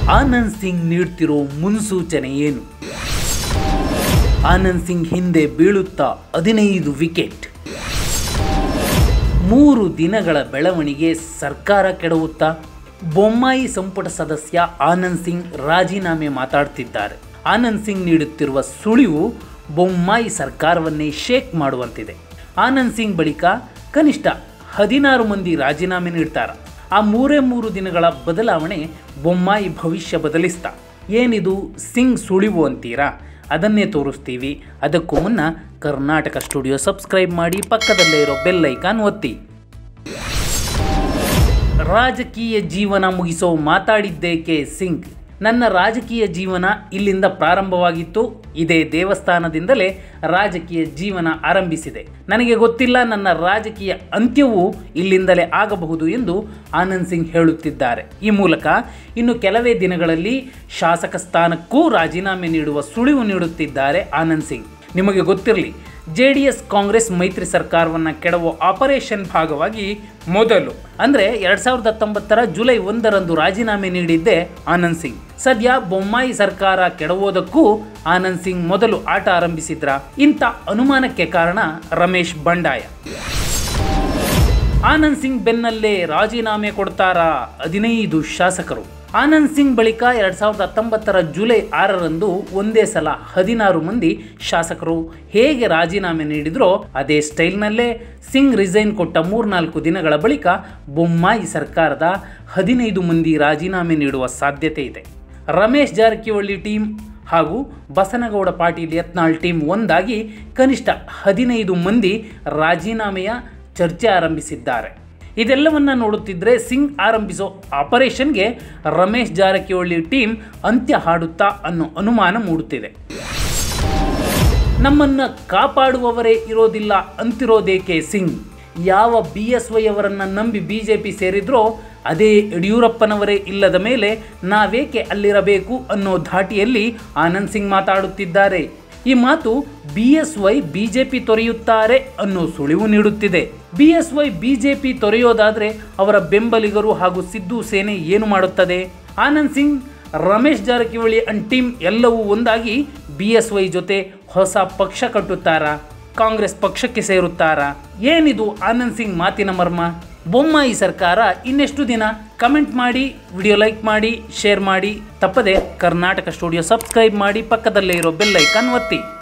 ಆನಂದ್ ಸಿಂಗ್ ನೀಡ್ತಿರೋ ಮುನ್ಸೂಚನೆ ಏನು ಆನಂದ್ ಸಿಂಗ್ ಹಿಂದೆ ಬೀಳುತ್ತಾ ಹದಿನೈದು ವಿಕೆಟ್ ಮೂರು ದಿನಗಳ ಬೆಳವಣಿಗೆ ಸರ್ಕಾರ ಕೆಡವುತ್ತಾ ಬೊಮ್ಮಾಯಿ ಸಂಪುಟ ಸದಸ್ಯ ಆನಂದ್ ಸಿಂಗ್ ರಾಜೀನಾಮೆ ಮಾತಾಡ್ತಿದ್ದಾರೆ ಆನಂದ್ ಸಿಂಗ್ ನೀಡುತ್ತಿರುವ ಸುಳಿವು ಬೊಮ್ಮಾಯಿ ಸರ್ಕಾರವನ್ನೇ ಶೇಕ್ ಮಾಡುವಂತಿದೆ ಆನಂದ್ ಸಿಂಗ್ ಬಳಿಕ ಕನಿಷ್ಠ ಹದಿನಾರು ಮಂದಿ ರಾಜೀನಾಮೆ ನೀಡ್ತಾರ ಆ ಮೂರೇ ಮೂರು ದಿನಗಳ ಬದಲಾವಣೆ ಬೊಮ್ಮಾಯಿ ಭವಿಷ್ಯ ಬದಲಿಸ್ತಾ ಏನಿದು ಸಿಂಗ್ ಸುಳಿವು ಅಂತೀರಾ ಅದನ್ನೇ ತೋರಿಸ್ತೀವಿ ಅದಕ್ಕೂ ಮುನ್ನ ಕರ್ನಾಟಕ ಸ್ಟುಡಿಯೋ ಸಬ್ಸ್ಕ್ರೈಬ್ ಮಾಡಿ ಪಕ್ಕದಲ್ಲೇ ಇರೋ ಬೆಲ್ ಐಕಾನ್ ಒತ್ತಿ ರಾಜಕೀಯ ಜೀವನ ಮುಗಿಸೋ ಮಾತಾಡಿದ್ದೇಕೆ ಸಿಂಗ್ ನನ್ನ ರಾಜಕೀಯ ಜೀವನ ಇಲ್ಲಿಂದ ಪ್ರಾರಂಭವಾಗಿತ್ತು ಇದೇ ದೇವಸ್ಥಾನದಿಂದಲೇ ರಾಜಕೀಯ ಜೀವನ ಆರಂಭಿಸಿದೆ ನನಗೆ ಗೊತ್ತಿಲ್ಲ ನನ್ನ ರಾಜಕೀಯ ಅಂತ್ಯವೂ ಇಲ್ಲಿಂದಲೇ ಆಗಬಹುದು ಎಂದು ಆನಂದ್ ಸಿಂಗ್ ಹೇಳುತ್ತಿದ್ದಾರೆ ಈ ಮೂಲಕ ಇನ್ನು ಕೆಲವೇ ದಿನಗಳಲ್ಲಿ ಶಾಸಕ ಸ್ಥಾನಕ್ಕೂ ರಾಜೀನಾಮೆ ನೀಡುವ ಸುಳಿವು ನೀಡುತ್ತಿದ್ದಾರೆ ಆನಂದ್ ಸಿಂಗ್ ನಿಮಗೆ ಗೊತ್ತಿರಲಿ ಜೆ ಡಿ ಎಸ್ ಕಾಂಗ್ರೆಸ್ ಮೈತ್ರಿ ಸರ್ಕಾರವನ್ನು ಕೆಡವೋ ಆಪರೇಷನ್ ಭಾಗವಾಗಿ ಮೊದಲು ಅಂದರೆ ಎರಡು ಸಾವಿರದ ಹತ್ತೊಂಬತ್ತರ ಜುಲೈ ಒಂದರಂದು ರಾಜೀನಾಮೆ ನೀಡಿದ್ದೆ ಆನಂದ್ ಸಿಂಗ್ ಸದ್ಯ ಬೊಮ್ಮಾಯಿ ಸರ್ಕಾರ ಕೆಡವೋದಕ್ಕೂ ಆನಂದ್ ಸಿಂಗ್ ಮೊದಲು ಆಟ ಆರಂಭಿಸಿದ್ರ ಇಂಥ ಅನುಮಾನಕ್ಕೆ ಕಾರಣ ರಮೇಶ್ ಬಂಡಾಯ ಆನಂದ್ ಸಿಂಗ್ ಬೆನ್ನಲ್ಲೇ ರಾಜೀನಾಮೆ ಕೊಡ್ತಾರಾ ಹದಿನೈದು ಶಾಸಕರು ಆನಂದ್ ಸಿಂಗ್ ಬಳಿಕ ಎರಡ್ ಸಾವಿರದ ಹತ್ತೊಂಬತ್ತರ ಜುಲೈ ಆರರಂದು ಒಂದೇ ಸಲ ಹದಿನಾರು ಮಂದಿ ಶಾಸಕರು ಹೇಗೆ ರಾಜೀನಾಮೆ ನೀಡಿದ್ರೋ ಅದೇ ಸ್ಟೈಲ್ನಲ್ಲೇ ಸಿಂಗ್ ರಿಸೈನ್ ಕೊಟ್ಟ ಮೂರ್ನಾಲ್ಕು ದಿನಗಳ ಬಳಿಕ ಬೊಮ್ಮಾಯಿ ಸರ್ಕಾರದ ಹದಿನೈದು ಮಂದಿ ರಾಜೀನಾಮೆ ನೀಡುವ ಸಾಧ್ಯತೆ ಇದೆ ರಮೇಶ್ ಜಾರಕಿಹೊಳಿ ಟೀಮ್ ಹಾಗೂ ಬಸನಗೌಡ ಪಾಟೀಲ್ ಯತ್ನಾಳ್ ಟೀಮ್ ಒಂದಾಗಿ ಕನಿಷ್ಠ ಹದಿನೈದು ಮಂದಿ ರಾಜೀನಾಮೆಯ ಚರ್ಚೆ ಆರಂಭಿಸಿದ್ದಾರೆ ಇದೆಲ್ಲವನ್ನ ನೋಡುತ್ತಿದ್ದರೆ ಸಿಂಗ್ ಆರಂಭಿಸೋ ಆಪರೇಷನ್ಗೆ ರಮೇಶ್ ಜಾರಕಿಹೊಳಿ ಟೀಮ್ ಅಂತ್ಯ ಹಾಡುತ್ತಾ ಅನ್ನೋ ಅನುಮಾನ ಮೂಡುತ್ತಿದೆ ನಮ್ಮನ್ನ ಕಾಪಾಡುವವರೇ ಇರೋದಿಲ್ಲ ಅಂತಿರೋದೇಕೆ ಸಿಂಗ್ ಯಾವ ಬಿ ಎಸ್ ವೈ ಅವರನ್ನು ನಂಬಿ ಬಿ ಜೆ ಪಿ ಸೇರಿದ್ರೋ ಅದೇ ಯಡಿಯೂರಪ್ಪನವರೇ ಇಲ್ಲದ ಮೇಲೆ ನಾವೇಕೆ ಅಲ್ಲಿರಬೇಕು ಅನ್ನೋ ಧಾಟಿಯಲ್ಲಿ ಆನಂದ್ ಸಿಂಗ್ ಮಾತಾಡುತ್ತಿದ್ದಾರೆ ಈ ಮಾತು ಬಿ ಎಸ್ ವೈ ಬಿಜೆಪಿ ತೊರೆಯುತ್ತಾರೆ ಅನ್ನೋ ಸುಳಿವು ನೀಡುತ್ತಿದೆ ಬಿ ಎಸ್ ವೈ ಬಿಜೆಪಿ ತೊರೆಯೋದಾದ್ರೆ ಅವರ ಬೆಂಬಲಿಗರು ಹಾಗೂ ಸಿದ್ದು ಸೇನೆ ಏನು ಮಾಡುತ್ತದೆ ಆನಂದ್ ಸಿಂಗ್ ರಮೇಶ್ ಜಾರಕಿಹೊಳಿ ಅಂಡ್ ಟೀಮ್ ಎಲ್ಲವೂ ಒಂದಾಗಿ ಬಿ ಎಸ್ ವೈ ಜೊತೆ ಹೊಸ ಪಕ್ಷ ಕಟ್ಟುತ್ತಾರಾ ಕಾಂಗ್ರೆಸ್ ಪಕ್ಷಕ್ಕೆ ಸೇರುತ್ತಾರಾ ಏನಿದು ಆನಂದ್ ಸಿಂಗ್ ಮಾತಿನ ಮರ್ಮ ಬೊಮ್ಮಾಯಿ ಸರ್ಕಾರ ಇನ್ನೆಷ್ಟು ದಿನ ಕಮೆಂಟ್ ಮಾಡಿ ವಿಡಿಯೋ ಲೈಕ್ ಮಾಡಿ ಶೇರ್ ಮಾಡಿ ತಪ್ಪದೆ ಕರ್ನಾಟಕ ಸ್ಟುಡಿಯೋ ಸಬ್ಸ್ಕ್ರೈಬ್ ಮಾಡಿ ಪಕ್ಕದಲ್ಲೇ ಇರೋ ಬೆಲ್ ಐಕಾನ್ ಒತ್ತಿ